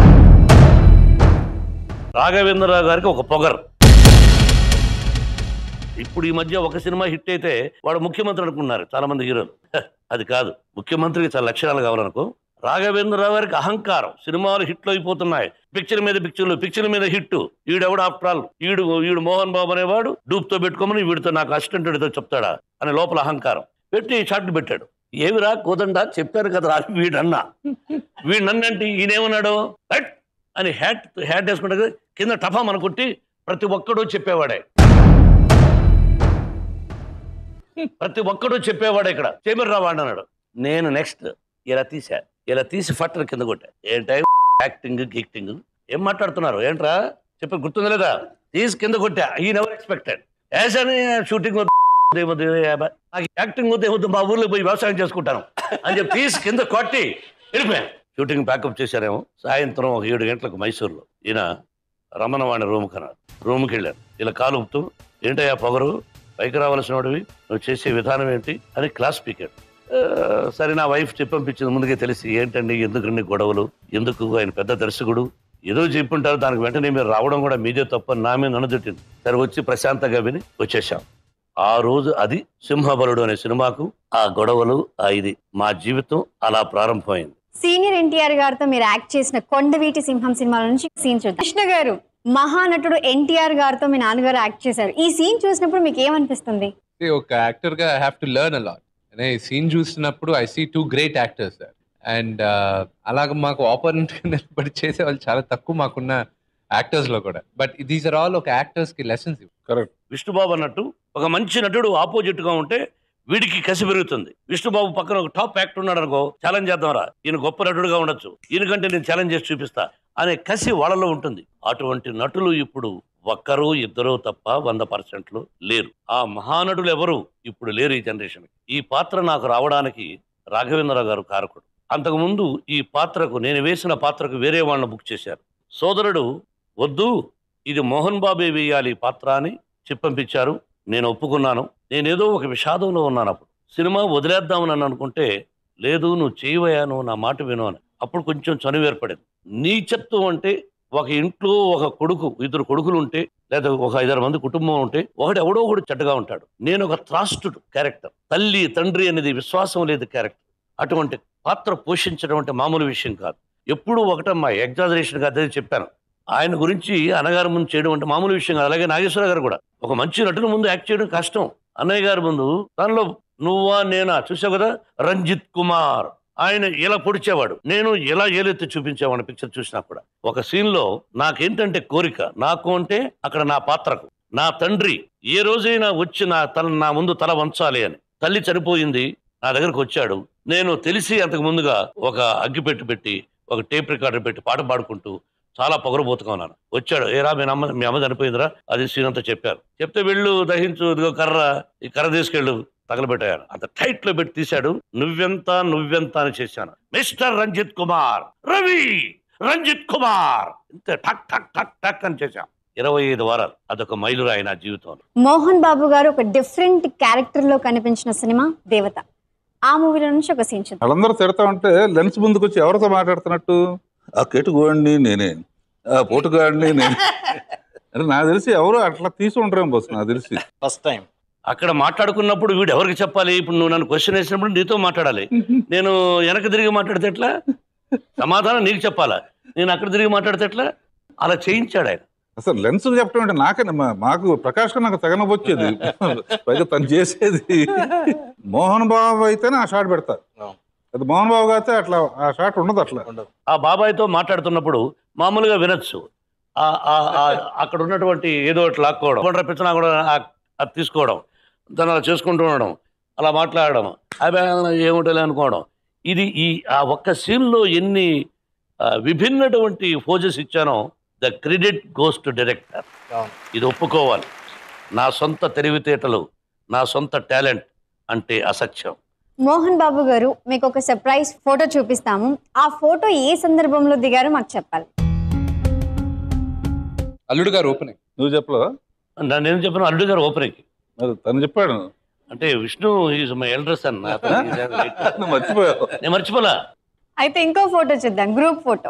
Raghavendrarao గారికి ఒక పొగరు ఇప్పుడు ఈ మధ్య ఒక సినిమా హిట్ అయితే వాడు ముఖ్యమంత్రి అనుకున్నారు చాలా మంది హీరోలు హ, అది కాదు ముఖ్యమంత్రికి చాలా లక్షణాలు కావాలనుకో రాఘవేంద్రరావు గారికి అహంకారం సినిమాలు హిట్లు అయిపోతున్నాయి పిక్చర్ మీద పిక్చర్లు పిక్చర్ మీద హిట్ ఈడెవడు ఆఫ్టర్ ఆల్ ఈడు ఈడు మోహన్ బాబు అనేవాడు డూప్ తో పెట్టుకోమని వీడితో నాకు అసిస్టెంట్ ఏదో చెప్తాడా అని లోపల అహంకారం పెట్టి షాట్ పెట్టాడు ఏమిరా కోదండా చెప్పారు కదా రా వీడన్నా వీడు నన్నంటే ఈయనేమన్నాడు "హట్" అని హ్యాట్ హ్యాట్ వేసుకుంటే కింద టఫా మన కొట్టి ప్రతి ఒక్కడు చెప్పేవాడే ప్రతి ఒక్కడు చెప్పేవాడే ఇక్కడ చేమిరి రావాడు అన్నాడు నేను నెక్స్ట్ ఇలా తీసా ఇలా తీసి ఫట్టర్ కింద కొట్టా ఏంటై యాక్టింగ్ గిక్టింగ్ ఏం మాట్లాడుతున్నారు ఏంట్రా చెప్పి గుర్తుందా లేదా తీసి కింద కొట్టా ఈ నెవర్ ఎక్స్పెక్టెడ్ యాజ్ అని షూటింగ్ వద్దు నాకు యాక్టింగ్ వద్దు వద్దు మా ఊర్లో పోయి వ్యవసాయం చేసుకుంటాను అని చెప్పి తీసి కింద కొట్టి వెళ్ళిపోయాను షూటింగ్ ప్యాకప్ చేశారేమో సాయంత్రం ఒక ఏడు గంటలకు మైసూర్లో ఈయన రమణవాణి రూమ్కి అన్నాడు రూమ్కి వెళ్ళాను ఇలా కాలు ఊపుతూ ఏంటయ్యా పొగరు పైకి రావాల్సిన వాడివి నువ్వు చేసే విధానం ఏంటి అని క్లాస్ పీకాడు ఆ, సరే నా వైఫ్ చెప్పంపించింది ముందుకే తెలిసి ఏంటండి ఎందుకండి గొడవలు ఎందుకు ఆయన పెద్ద దర్శకుడు ఏదో చెప్పుంటారు దానికి వెంటనే మీరు రావడం కూడా మీదే తప్ప నా మీద నన్నుదిట్టింది సరే వచ్చి ప్రశాంతంగా విని వచ్చేసాం ఆ రోజు అది సింహబలుడు అనే సినిమాకు ఆ గొడవలు ఆ ఇది మా జీవితం అలా ప్రారంభమైంది సీనియర్ ఎన్టీఆర్ గారితో మీరు యాక్ట్ చేసిన కొండవీటి సింహం సినిమాల నుంచి సీన్ చూద్దాం కృష్ణ గారు మహానటుడు ఎన్టీఆర్ గారితో మీ నాన్నగారు యాక్ట్ చేశారు ఈ సీన్ చూసినప్పుడు మీకు ఏమనిపిస్తుంది ఒక యాక్టర్ గా I have to learn a lot అనే సీన్ చూసినప్పుడు I see two great actors sir and అలాగ మాకు ఆపర్చునిటీ నిలబడి చేసే వాళ్ళు చాలా తక్కువ మాకున్న యాక్టర్స్ లో కూడా బట్ దీస్ ఆర్ ఆల్ ఒక యాక్టర్స్ కి లెసన్స్ కరెక్ట్ విష్ణుబాబు అన్నట్టు ఒక మంచి నటుడు ఆపోజిట్ గా ఉంటే వీడికి కసి పెరుగుతుంది విష్ణుబాబు పక్కన ఒక టాప్ యాక్టర్ ఉన్నాడు అనుకో ఛాలెంజ్ చేద్దాంరా ఈయన గొప్ప నటుడుగా ఉండొచ్చు ఈయనకంటే నేను ఛాలెంజ్ చేసి చూపిస్తా అనే కసి వాళ్ళలో ఉంటుంది అటువంటి నటులు ఇప్పుడు ఒక్కరు ఇద్దరు తప్ప వంద పర్సెంట్లు లేరు ఆ మహానటులు ఎవరు ఇప్పుడు లేరు ఈ జనరేషన్ ఈ పాత్ర నాకు రావడానికి రాఘవేంద్రరావు గారు కారకుడు అంతకుముందు ఈ పాత్రకు నేను వేసిన పాత్రకు వేరే వాళ్ళని బుక్ చేశారు సోదరుడు వద్దు ఇది మోహన్ బాబే వేయాలి ఈ పాత్ర అని చెప్పంపించారు నేను ఒప్పుకున్నాను నేనేదో ఒక విషాదంలో ఉన్నాను అప్పుడు సినిమా వదిలేద్దామని నన్ను అనుకుంటే లేదు నువ్వు చేయవయా నువ్వు నా మాట విను అని అప్పుడు కొంచెం చనువు ఏర్పడింది నీచత్వం అంటే ఒక ఇంట్లో ఒక కొడుకు ఇద్దరు కొడుకులు ఉంటే లేదా ఒక ఐదారు మంది కుటుంబం ఉంటే ఒకటి ఎవడో ఒకడు చెడ్డగా ఉంటాడు నేను ఒక త్రాస్టుడు క్యారెక్టర్ తల్లి తండ్రి అనేది విశ్వాసం లేదు క్యారెక్టర్ అటువంటి పాత్ర పోషించడం అంటే మామూలు విషయం కాదు ఎప్పుడూ ఒకటమ్మా ఎగ్జాజరేషన్ గా అదే చెప్పాను ఆయన గురించి అన్నగారి ముందు చేయడం అంటే మామూలు విషయం కాదు అలాగే నాగేశ్వర గారు కూడా ఒక మంచి నటుని ముందు యాక్ట్ చేయడం కష్టం అన్నయ్య గారి ముందు దానిలో నువ్వా నేనా చూసావు కదా రంజిత్ కుమార్ ఆయన ఇలా పొడిచేవాడు నేను ఇలా ఏలెత్తి చూపించేవాడిని పిక్చర్ చూసినా కూడా ఒక సీన్ లో నాకేంటంటే కోరిక నాకు అంటే అక్కడ నా పాత్రకు నా తండ్రి ఏ రోజైనా వచ్చి నా తల నా ముందు తల వంచాలి అని తల్లి చనిపోయింది నా దగ్గరకు వచ్చాడు నేను తెలిసి అంతకు ముందుగా ఒక అగ్గిపెట్టి పెట్టి ఒక టేప్ రికార్డర్ పెట్టి పాట పాడుకుంటూ చాలా పొగరబోతుగా ఉన్నాను వచ్చాడు ఏరా మీ అమ్మ మీ అమ్మ చనిపోయిందిరా అది సీన్ అంతా చెప్పారు చెప్తే వెళ్ళు దహించు ఇదిగో కర్ర ఈ కర్ర తీసుకెళ్ళు తగలబెట్టాను అంత టైట్ లో పెట్టి తీశాడు నువ్వెంత నువ్వెంత అని చేశాను మిస్టర్ రంజిత్ కుమార్ రవి రంజిత్ కుమార్ ఇంత టక్ టక్ టక్ టక్ అని చేశాం ఇరవై ఐదు వారాలు అదొక మైలురాయి నా జీవితంలో మోహన్ బాబు గారు ఒక డిఫరెంట్ క్యారెక్టర్ లో కనిపించిన సినిమా దేవత ఆ మూవీలో నుంచి ఒక సీన్ చూద్దాం వాళ్ళందరూ తిడతా ఉంటే లెన్స్ ముందుకు వచ్చి ఎవరితో మాట్లాడుతున్నట్టు ఆ కేటుగాడిని నేనే ఆ పోటుగాడిని నేనే అంటే నాకు తెలిసి ఎవరు అట్లా తీసి ఉండరేం బస్ నాకు తెలిసి ఫస్ట్ టైం అక్కడ మాట్లాడుకున్నప్పుడు వీడు ఎవరికి చెప్పాలి ఇప్పుడు నువ్వు నన్ను క్వశ్చన్ వేసినప్పుడు నీతో మాట్లాడాలి నేను వెనక తిరిగి మాట్లాడితే ఎట్లా సమాధానం నీకు చెప్పాలా నేను అక్కడ తిరిగి మాట్లాడితే ఎట్లా అలా చేయించాడు ఆయన అసలు లెన్స్ చెప్పడం అంటే నాకే మా- మాకు ప్రకాష్ గారు నాకు తెగనవచ్చేది పైగా తను చేసేది మోహన్ బాబు అయితేనే ఆ షాట్ పెడతారు అవును. అది మోహన్ బాబు అయితే అట్లా ఆ షాట్ ఉండదు అట్లా ఉండదు ఆ బాబాయ్తో మాట్లాడుతున్నప్పుడు మామూలుగా వినొచ్చు ఆ- ఆ- ఆ- అక్కడ ఉన్నటువంటి ఏదో ఒకటి లాక్కోవడం కొండ రప్పించినా కూడా ఆ- అది తీసుకోవడం దాన్ని అలా చేసుకుంటూ ఉండడం అలా మాట్లాడడం అవి ఏముంటుంది అనుకోవడం ఇది ఈ ఆ ఒక్క సీన్లో ఎన్ని ఆ, విభిన్నటువంటి ఫోజెస్ ఇచ్చానో the credit goes to director అవును ఇది ఒప్పుకోవాలి నా సొంత తెలివితేటలు నా సొంత టాలెంట్ అంటే అసత్యం మోహన్ బాబు గారు మీకు ఒక సర్ప్రైజ్ ఫోటో చూపిస్తాము ఆ ఫోటో ఏ సందర్భంలో దిగారో మాకు చెప్పాలి అల్లుడు గారు ఓపెనింగ్ నువ్వు చెప్పలేదా నన్ను ఏం చెప్పిన అల్లుడు గారు ఓపెనింగ్ మరి తను చెప్పాడు అంటే Vishnu is my elder son నువ్వు మర్చిపోయావు నేను మర్చిపోలా అయితే ఇంకో ఫోటో చూద్దాం గ్రూప్ ఫోటో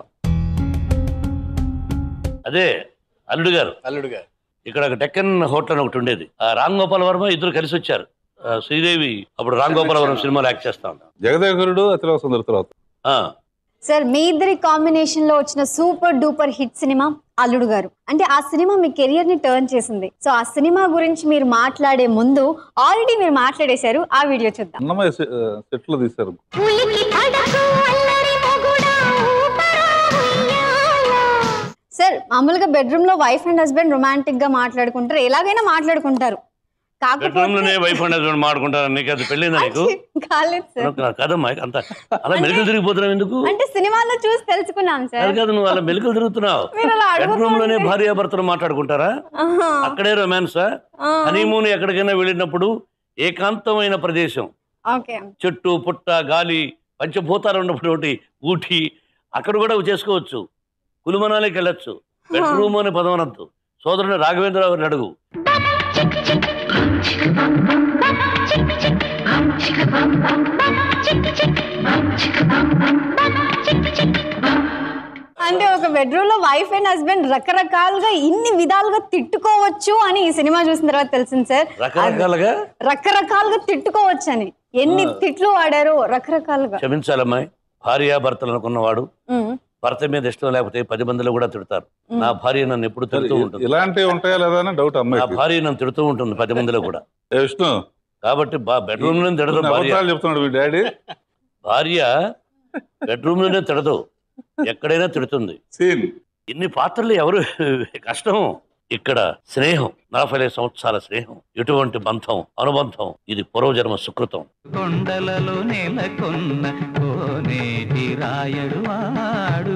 అదే అల్లుడు గారు అల్లుడు గారు ఇక్కడ ఒక డెక్కన్ హోటల్ అని ఒకటి ఉండేది ఆ రామ్ గోపాల్ వర్మ ఇద్దరు కలిసి వచ్చారు ఆ శ్రీదేవి అప్పుడు రామ్ గోపాల్ వర్మ సినిమాలో యాక్ట్ చేస్తా ఉంటాం జగదేగురుడు అతిలో సుందర తర్వాత ఆ, సార్ మీ ఇద్దరి కాంబినేషన్ లో వచ్చిన సూపర్ డూపర్ హిట్ సినిమా అల్లుడు గారు అంటే ఆ సినిమా మీ కెరియర్ ని టర్న్ చేసింది సో ఆ సినిమా గురించి మీరు మాట్లాడే ముందు ఆల్రెడీ మీరు మాట్లాడేశారు ఆ వీడియో చూద్దాం అన్నమయ్య సె- సెట్లో తీశారు ఉలికి పడకు అల్లరి మొగుడా ఊపరా ఉయ్యాల సార్ మామూలుగా బెడ్రూమ్ లో వైఫ్ అండ్ హస్బెండ్ రొమాంటిక్ గా మాట్లాడుకుంటారు ఎలాగైనా మాట్లాడుకుంటారు బెడ్రూమ్ లోనే కాకపోతే వైఫ్ అండ్ హస్బెండ్ మాడుకుంటారు నీకు అది పెళ్ళిందా నీకు కాలేదు సార్ కదమ్మా అంత అలా మెలికలు తిరిగిపోతున్నావు ఎందుకు అంటే సినిమాలో చూసి తెలుసుకున్నాం అది సార్ కాదు నువ్వు అలా మెలికలు తిరుగుతున్నావు మీరు అలా బెడ్రూమ్ లోనే అడుగుతుంటే- భార్యాభర్తలు మాట్లాడుకుంటారా ఆహా. అక్కడే రొమాన్సా ఆ. హనీమూన్ ఎక్కడికైనా వెళ్ళినప్పుడు ఏకాంతమైన ప్రదేశం ఓకే చెట్టు పుట్ట గాలి పంచభూతాలు ఉన్నటువంటి ఊటి అక్కడ కూడా చేసుకోవచ్చు కులుమనాలకి వెళ్ళొచ్చు బెడ్రూమ్ అనే పదం అనొద్దు సోదరుడు రాఘవేంద్రరావు గారిని అడుగు చిక్ చిక్ చిక్ బం బం బం చిక్ చిక్ చిక్ బం బం బం చిక్ చిక్ చిక్ బం బం బం చిక్ చిక్ అంటే ఒక బెడ్రూమ్ లో వైఫ్ అండ్ హస్బెండ్ రకరకాలుగా ఇన్ని విధాలుగా తిట్టుకోవచ్చు అని ఈ సినిమా చూసిన తర్వాత తెలిసింది సార్ రకరకాలుగా రకరకాలుగా తిట్టుకోవచ్చు అని ఎన్ని తిట్లు వాడారో రకరకాలుగా క్షమించాలమ్మాయి భార్యాభర్తలు అనుకున్నవాడు ఉమ్. భర్త మీద ఇష్టం లేకపోతే పది మందిలో కూడా తిడతారు నా భార్య నన్ను ఎప్పుడు తిడుతూ ఉంటుంది ఇలాంటివి ఉంటాయా లేదా అని డౌట్ నా అమ్మాయికి భార్య నన్ను తిడుతూ ఉంటుంది పది మందిలో కూడా ఏ విష్ణు కాబట్టి బెడ్రూమ్ లో తిడదు కొన్ని భార్య అబద్ధాలు చెప్తున్నాడు మీ డాడీ భార్య బెడ్రూమ్ లోనే తిడదు ఎక్కడైనా తిడుతుంది సీన్ ఇన్ని పాత్రలు ఎవరు కష్టం ఇక్కడ స్నేహం నలభై ఐదు సంవత్సరాల స్నేహం ఎటువంటి బంధం అనుబంధం ఇది పూర్వజన్మ సుకృతం కొండలలో నెలకొన్న కోనేటి రాయడు వాడు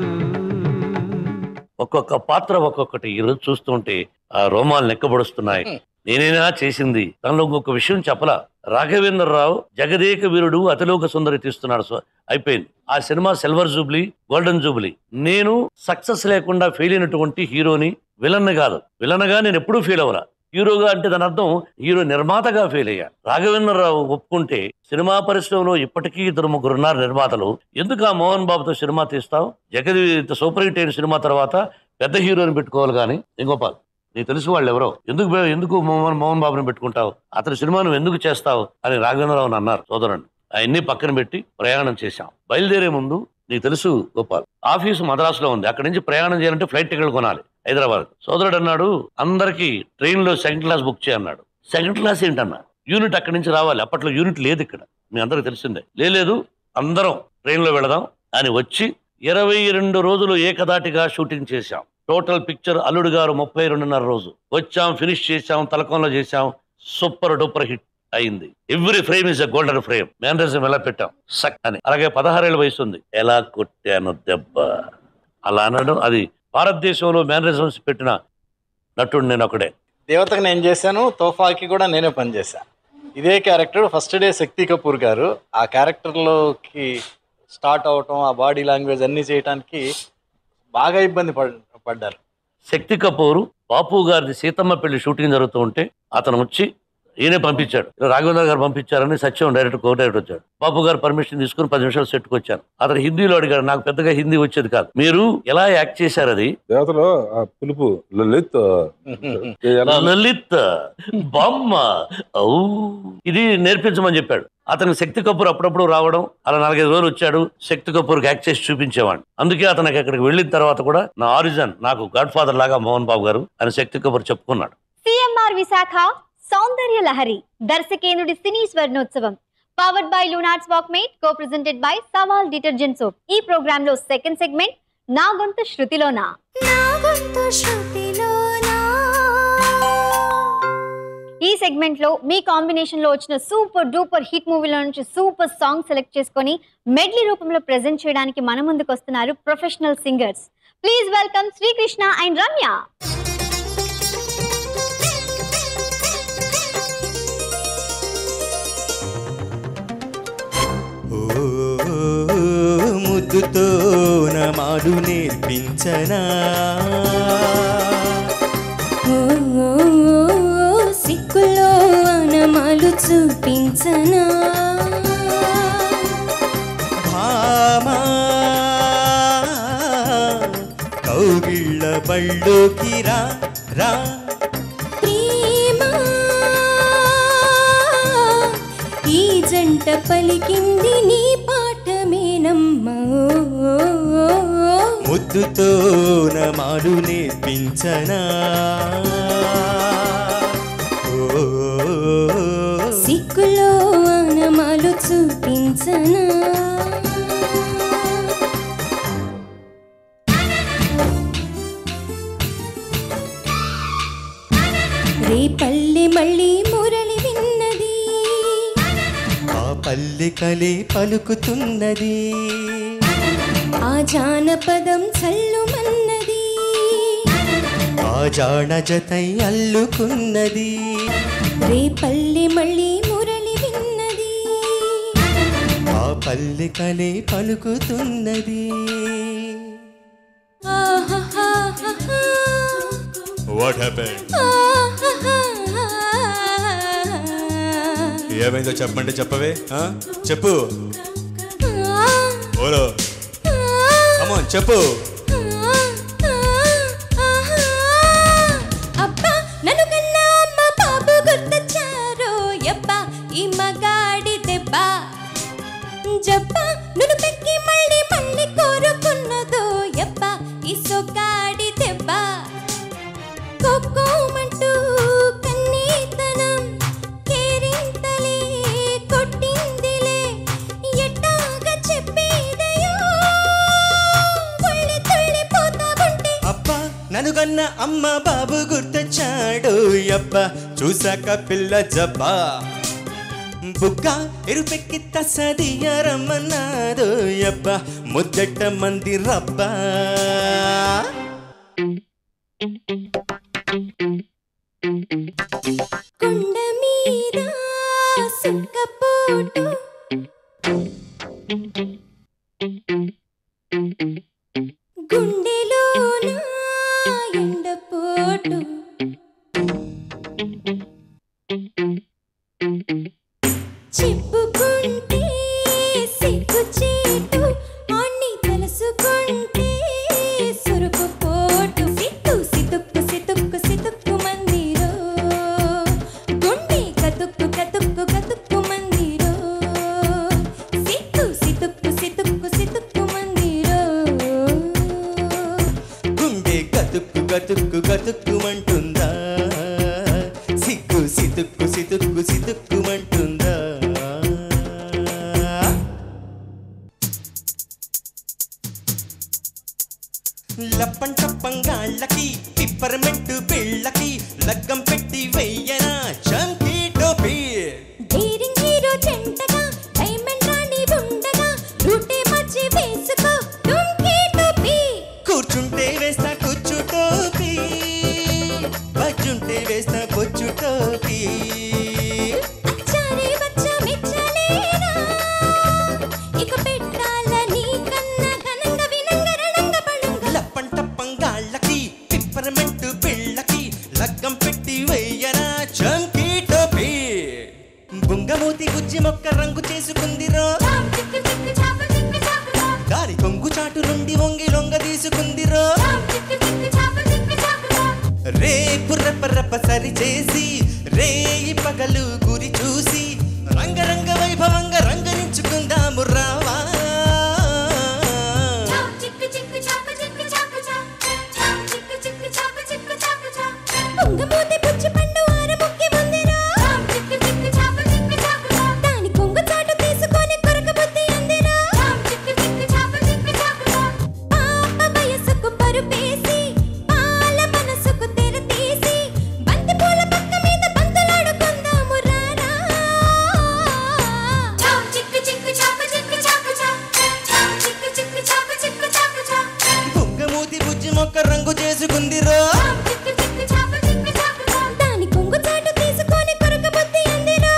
ఒక్కొక్క పాత్ర ఒక్కొక్కటి ఈరోజు చూస్తుంటే ఆ రోమాలు నెక్కబడుస్తున్నాయి నేనేనా చేసింది తనలో ఇంకొక విషయం చెప్పలా రాఘవేంద్రరావు జగదేక వీరుడు అతిలోక సుందరి తీస్తున్నాడు సో అయిపోయింది ఆ సినిమా సిల్వర్ జూబ్లీ గోల్డెన్ జూబ్లీ నేను సక్సెస్ లేకుండా ఫెయిల్ అయినటువంటి హీరోని విలన్ కాదు విలన్ గా నేను ఎప్పుడూ ఫెయిల్ అవ్వరా హీరోగా అంటే దాని అర్థం హీరో నిర్మాతగా ఫెయిల్ అయ్యా రాఘవేంద్రరావు ఒప్పుకుంటే సినిమా పరిశ్రమలో ఇప్పటికీ ఇద్దరు ముగ్గురు ఉన్నారు నిర్మాతలు ఎందుకు ఆ మోహన్ బాబుతో సినిమా తీస్తావు జగది సూపర్ హిట్ అయిన సినిమా తర్వాత పెద్ద హీరోని పెట్టుకోవాలి కానీ ఇంకోపాల్ నీకు తెలుసు వాళ్ళు ఎవరో ఎందుకు బే- ఎందుకు మోహన్ మోహన్ బాబుని పెట్టుకుంటావు అతని సినిమా నువ్వు ఎందుకు చేస్తావు అని రాఘవేంద్రరావు అన్నారు సోదరుడు అవన్నీ పక్కన పెట్టి ప్రయాణం చేశాం బయలుదేరే ముందు నీకు తెలుసు గోపాల్ ఆఫీసు మద్రాసులో ఉంది అక్కడి నుంచి ప్రయాణం చేయాలంటే ఫ్లైట్ టికెట్ కొనాలి హైదరాబాద్ సోదరుడు అన్నాడు అందరికి ట్రైన్ లో సెకండ్ క్లాస్ బుక్ చేయన్నాడు సెకండ్ క్లాస్ ఏంటన్నా యూనిట్ అక్కడి నుంచి రావాలి అప్పట్లో యూనిట్ లేదు ఇక్కడ మీ అందరికి తెలిసిందే లేదు అందరం ట్రైన్ లో వెళదాం అని వచ్చి ఇరవై రెండు రోజులు ఏకదాటిగా షూటింగ్ చేశాం టోటల్ పిక్చర్ అల్లుడు గారు ముప్పై రెండున్నర రోజు వచ్చాం ఫినిష్ చేశాం తలకంలో చేశాం సూపర్ డూపర్ హిట్ అయింది every frame is a golden frame mannerism ఎలా పెట్టాం సక్ అని అలాగే పదహారేళ్ళ వయసు ఉంది ఎలా కొట్టాను దెబ్బ అలా అనడం అది భారతదేశంలో మేనరిజమ్స్ పెట్టిన నటుడు నేను ఒకడే దేవతకు నేను చేశాను తోఫాకి కూడా నేనే పనిచేశాను ఇదే character first day Shakti Kapoor garu ఆ క్యారెక్టర్లోకి స్టార్ట్ అవటం ఆ బాడీ లాంగ్వేజ్ అన్నీ చేయడానికి బాగా ఇబ్బంది పడ్ పడ్డారు శక్తి కపూర్ బాపు గారిది సీతమ్మ పెళ్లి షూటింగ్ జరుగుతూ ఉంటే అతను వచ్చి ఈయనే పంపించాడు ఇలా రాఘవేంద్ర గారు పంపించారని సత్యం డైరెక్ట్ కో డైరెక్ట్ వచ్చాడు బాపు గారు పర్మిషన్ తీసుకుని పది నిమిషాలు సెట్కి వచ్చాను అతను హిందీలో అడిగాడు నాకు పెద్దగా హిందీ వచ్చేది కాదు మీరు ఎలా యాక్ట్ చేశారు అది దేవతలో ఆ పిలుపు లలిత్ ఎలా లలిత్ బొమ్మ ఔ ఇది నేర్పించమని చెప్పాడు అతను శక్తి కపూర్ అప్పుడప్పుడు రావడం అలా నాలుగైదు రోజులు వచ్చాడు శక్తి కపూర్ యాక్ట్ చేసి చూపించేవాడు అందుకే అతనికి అక్కడికి వెళ్ళిన తర్వాత కూడా నా ఆరిజన్ నాకు గాడ్ ఫాదర్ లాగా మోహన్ బాబు గారు అని శక్తి కపూర్ చెప్పుకున్నాడు సిఎంఆర్ విశాఖ సౌందర్య లహరి దర్శకేంద్రుడి సినీ స్వర్ణోత్సవం powered by Loon Arts Walkmate co presented by Savaal detergent soap ఈ ప్రోగ్రామ్ లో సెకండ్ సెగ్మెంట్ నా గొంతు శృతిలోనా నా గొంతు శృతిలోనా ఈ సెగ్మెంట్ లో మీ కాంబినేషన్ లో వచ్చిన సూపర్ డూపర్ హిట్ మూవీలో నుంచి సూపర్ సాంగ్ సెలెక్ట్ చేసుకొని మెడ్లీ రూపంలో ప్రెజెంట్ చేయడానికి మన ముందుకు వస్తున్నారు professional singers please welcome Srikrishna and Ramya ఓ ముద్దుతో నమాడు నేర్పించనా ఓ, ఓ, ఓ, సిక్కులో అనమాలు చూపించనా భామా కౌగిళ్ళ బళ్ళోకి రా రా ప్రేమ ఈ జంట పలికింది నీ పాఠమేనమ్మా ఓ, ఓ, ఓ. ముద్దుతో నమాడు నేర్పించనా ఓ సిక్కులో అనమాలు చూపించనా రేపల్లి మళ్ళీ మురళి విన్నది ఆ పల్లెకలే పలుకుతున్నది ఆ జానపదం చల్లుమన్నది ఆ జాణ జతై అల్లుకున్నది రేపల్లి మళ్ళీ మురళి విన్నది ఆ పల్లెకలే పలుకుతున్నది ఆహాహాహాహా. వాట్ హ్యాపెండ్ ఆహాహాహా. ఏమైందో చెప్పండి చెప్పవే ఆ? చెప్పు ఆ, ఓరో ఆ, కమాన్ చెప్పు ఆ, ఆ, ఆహా. అబ్బా నన్ను కన్నా అమ్మ బాబు గుర్తొచ్చారో యబ్బా ఈ మగాడి దెబ్బ జబ్బ నువ్వు పెక్కి మళ్ళీ మళ్ళీ కోరుకున్నదో యబ్బా ఈ సొగ్గాడి దెబ్బ కొక్కోమంటూ కన్నీతనం కేరింతలే అన్న అమ్మ బాబు గుర్తొచ్చాడు అబ్బ చూసాక పిల్ల జబ్బా బుక్క ఎరుపెక్కి తసదియారమ్మన్నాడు అబ్బ ముద్దట మంది రబ్బా కొండ మీద సుక్కపోటు గుండెలోన ఎండపోటు చెప్పుకుంటే సిగ్గు చేటు అన్ని తెలుసుకుంటే సురుకు పోటు సిత్తు సితుక్కు సితుక్కు సితుక్కు మందిరో గుండె కతుక్కు కతుక్కు కతుక్కు మందిరో సిత్తు సితుక్కు సితుక్కు సితుక్కు మందిరో గుండె గతుక్కు గతుక్కు గతుక్కుమంటుందా సిగ్గు సితుక్కు సితుక్కు సితుక్కుమంటుందా లప్పంటప్పంగాళ్ళకి పిప్పరమెట్టు పిళ్ళకి లగ్గం పెట్టి వెయ్యనా చంకీ టోపీ డేరింగ్ హీరో జంటగా డైమండ్ రాణి ఉండగా రూటే మధ్య వేసుకో డుంకీ టోపీ కూర్చుంటే వేస్తా కూర్చు టోపీ బజ్జుంటే వేస్తా బొచ్చు టోపీ అచ్చారే వచ్చా మెచ్చలేనా ఇక పెట్టాలని కన్నా ఘనంగా వినంగ రణంగ పడంగ లప్పంటప్పంగాళ్ళకి పిప్పరమెంటు పిళ్ళకి లగ్గం పెట్టి వెయ్యరా చంకీ టోపీ బుంగమూతి గుజ్జి మొక్క రంగు చేసుకుందిరో దారి కొంగు చాటు నుండి వంగి లొంగ తీసుకుందిరో రేపు రెప్ప రెప్ప సరి చేసి రేయి పగలు గురి చూసి రంగరంగ వైభవంగా రంగరించుకుందాము రావా పొంగమూతి పుచ్చి పండు ఆరముక్కి ముందిరా దాని కొంగు చాటు తీసుకొని కొరక బుద్ధి అందిరా పాప వయసుకు పరుపేసి పాల మనసుకు తెర తీసి బంతి పూల పక్క మీద బంతులాడుకుందాము రారా బుంగమూతి బుజ్జి మొక్క రంగు చేసుకుందిరో దాని కొంగు చాటు తీసుకొని కొరక బుద్ధి అందిరా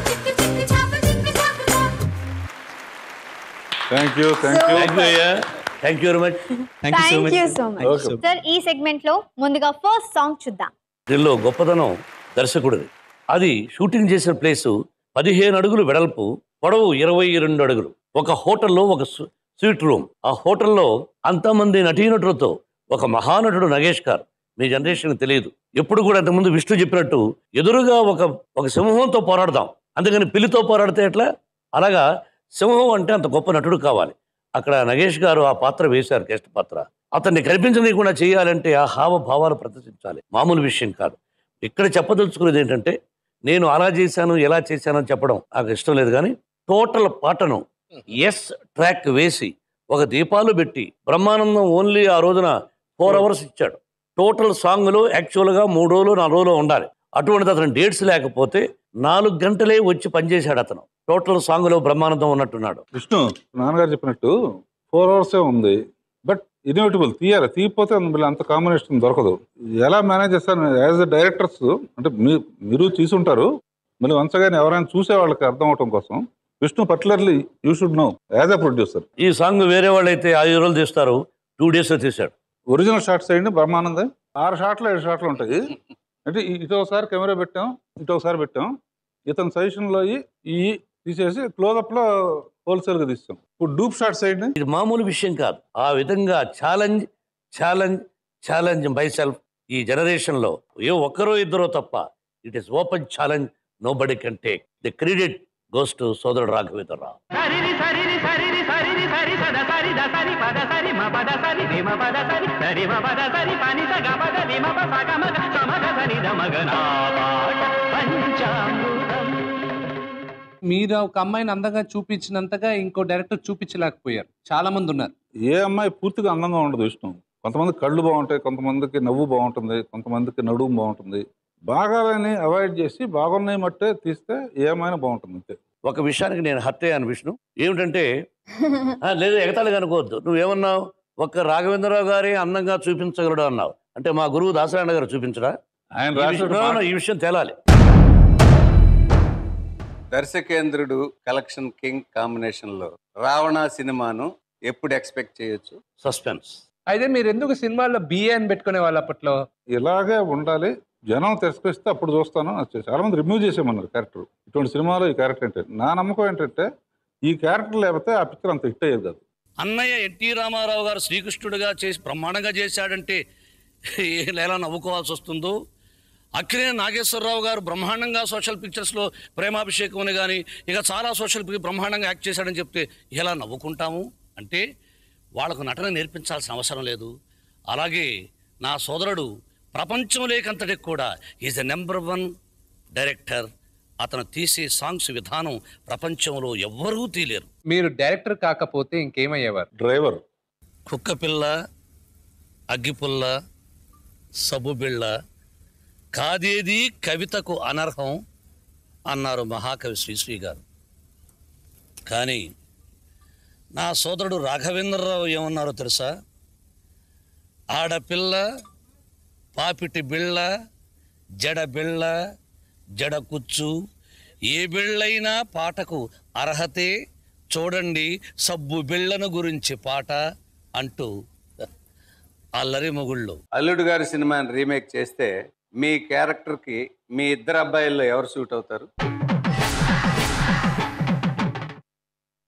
thank you thank you thank you అయ్యా thank you very much thank you so much Okay. Sir ఈ సెగ్మెంట్ లో ముందుగా ఫస్ట్ సాంగ్ చూద్దాం దీనిలో గొప్పతనం దర్శకుడిది అది షూటింగ్ చేసిన ప్లేసు పదిహేను అడుగులు వెడల్పు పొడవు ఇరవై రెండు అడుగులు ఒక హోటల్లో ఒక సు- స్వీట్ రూమ్ ఆ హోటల్లో అంతమంది నటీనటులతో ఒక మహానటుడు నగేష్ గారు మీ జనరేషన్ తెలియదు ఎప్పుడు కూడా అంతకుముందు విష్ణు చెప్పినట్టు ఎదురుగా ఒక ఒక సింహంతో పోరాడదాం అందుకని పిల్లితో పోరాడితే ఎట్లా అలాగా సింహం అంటే అంత గొప్ప నటుడు కావాలి అక్కడ నగేష్ గారు ఆ పాత్ర వేశారు గెస్ట్ పాత్ర అతన్ని కనిపించనీయకుండా చేయాలంటే ఆ హావభావాలు ప్రదర్శించాలి మామూలు విషయం కాదు ఇక్కడ చెప్పదలుచుకునేది ఏంటంటే నేను అలా చేశాను ఎలా చేశానని చెప్పడం నాకు ఇష్టం లేదు కానీ టోటల్ పాటను ఎస్ ట్రాక్ వేసి ఒక దీపాలు పెట్టి బ్రహ్మానందం ఓన్లీ ఆ రోజున ఫోర్ అవర్స్ ఇచ్చాడు టోటల్ సాంగ్లో యాక్చువల్గా మూడు రోజులు నాలుగు రోజులు ఉండాలి అటువంటిది అతను డేట్స్ లేకపోతే నాలుగు గంటలే వచ్చి పనిచేశాడు అతను టోటల్ సాంగ్లో బ్రహ్మానందం ఉన్నట్టున్నాడు విష్ణు నాన్నగారు చెప్పినట్టు ఫోర్ అవర్సే ఉంది బట్ ఇన్విటబుల్ తీయాలి తీయకపోతే అందులో అంత కాంబినేషన్ దొరకదు ఎలా మేనేజ్ చేస్తాను యాజ్ అ డైరెక్టర్స్ అంటే మీ మీరు తీసుంటారు మళ్ళీ వంచగానే ఎవరైనా చూసే వాళ్ళకి అర్థం అవటం కోసం Vishnu particularly you should know as a producer ఈ సాంగ్ వేరే వాళ్ళైతే ఐదు రోజులు తీస్తారు టూ డేస్లో తీశాడు ఒరిజినల్ షాట్స్ అయ్యండి బ్రహ్మానందం ఆరు షాట్లు ఏడు షాట్లు ఉంటాయి అంటే ఇ- ఇటు ఒకసారి కెమెరా పెట్టాం ఇటు ఒకసారి పెట్టాం ఇతని సజెషన్లో ఈ తీసేసి క్లోజప్లో హోల్సేల్గా తీస్తాం ఇప్పుడు డూప్ షాట్స్ అయ్యండి ఇది మామూలు విషయం కాదు ఆ విధంగా challenge challenge challenge by self ఈ జనరేషన్లో ఏ ఒక్కరో ఇద్దరో తప్ప it is open challenge nobody can take the credit goes to సోదరుడు రాఘవేంద్రరావు సరిరి సరిరి సరిరి సరిరి సరి సద సరి ద సరి పద సరి మ పద సరి రి మ పద సరి సరి మ పద సరి పని స గ పద రి మ ప స గ మ గ స మ గ సరి ద మ గ నా పాట పంచామృతం మీరు ఒక అమ్మాయిని అందంగా చూపించినంతగా ఇంకో డైరెక్టర్ చూపించలేకపోయారు చాలా మంది ఉన్నారు ఏ అమ్మాయి పూర్తిగా అందంగా ఉండదు విష్ణు కొంతమంది కళ్ళు బాగుంటాయి కొంతమందికి నవ్వు బాగుంటుంది కొంతమందికి నడుము బాగుంటుంది బాగాలని అవాయిడ్ చేసి బాగున్నాయి మట్టే తీస్తే ఏమైనా బాగుంటుంది అంతే ఒక విషయానికి నేను హర్ట్ అయ్యాను విష్ణు ఏమిటంటే ఆ, లేదు ఎగతాళిగా అనుకోవద్దు నువ్వేమన్నావు ఒక్క రాఘవేంద్రరావు గారి అందంగా చూపించగలడు అన్నావు అంటే మా గురువు దాసరాయణ గారు చూపించరా ఆయన ఈ రాసిన విషయం- no, no, ఈ విషయం తేలాలి దర్శకేంద్రుడు కలెక్షన్ కింగ్ కాంబినేషన్ లో రావణ సినిమాను ఎప్పుడు ఎక్స్పెక్ట్ చేయొచ్చు సస్పెన్స్ అయితే మీరు ఎందుకు సినిమాల్లో బిఏ అని పెట్టుకునే వాళ్ళు అప్పట్లో ఇలాగే ఉండాలి జనం తిరస్కరిస్తే అప్పుడు చూస్తాను అని చాలా మంది రిమూవ్ చేసేయమన్నారు క్యారెక్టర్ ఇటువంటి సినిమాలో ఈ క్యారెక్టర్ ఏంటి నా నమ్మకం ఏంటంటే ఈ క్యారెక్టర్ లేకపోతే ఆ పిక్చర్ అంత హిట్ అయ్యేది కాదు అన్నయ్య ఎన్టీ రామారావు గారు శ్రీకృష్ణుడిగా చేసి బ్రహ్మాండంగా చేశాడంటే ఎలా నవ్వుకోవాల్సి వస్తుందో అక్కినే నాగేశ్వరరావు గారు బ్రహ్మాండంగా సోషల్ పిక్చర్స్లో ప్రేమాభిషేకం అని కానీ ఇక చాలా సోషల్ పిక్ బ్రహ్మాండంగా యాక్ట్ చేశాడని చెప్తే ఎలా నవ్వుకుంటాము అంటే వాళ్ళకు నటన నేర్పించాల్సిన అవసరం లేదు అలాగే నా సోదరుడు ప్రపంచం లేకంతటికి కూడా is the number one director అతను తీసే సాంగ్స్ విధానం ప్రపంచంలో ఎవ్వరూ తీలేరు మీరు డైరెక్టర్ కాకపోతే ఇంకేమయ్యేవారు డ్రైవర్ కుక్కపిల్ల అగ్గిపుల్ల సబ్బుబిళ్ళ కాదేది కవితకు అనర్హం అన్నారు మహాకవి శ్రీశ్రీ గారు కానీ నా సోదరుడు రాఘవేంద్రరావు ఏమన్నారో తెలుసా ఆడపిల్ల పాపిటి బిళ్ళ జడ బిళ్ళ జడ కుచ్చు ఏ బిళ్ళైనా పాటకు అర్హతే చూడండి సబ్బు బిళ్ళను గురించి పాట అంటూ అల్లరి మొగుళ్ళు అల్లుడు గారి సినిమాని రీమేక్ చేస్తే మీ క్యారెక్టర్ కి మీ ఇద్దరు అబ్బాయిల్లో ఎవరు సూట్ అవుతారు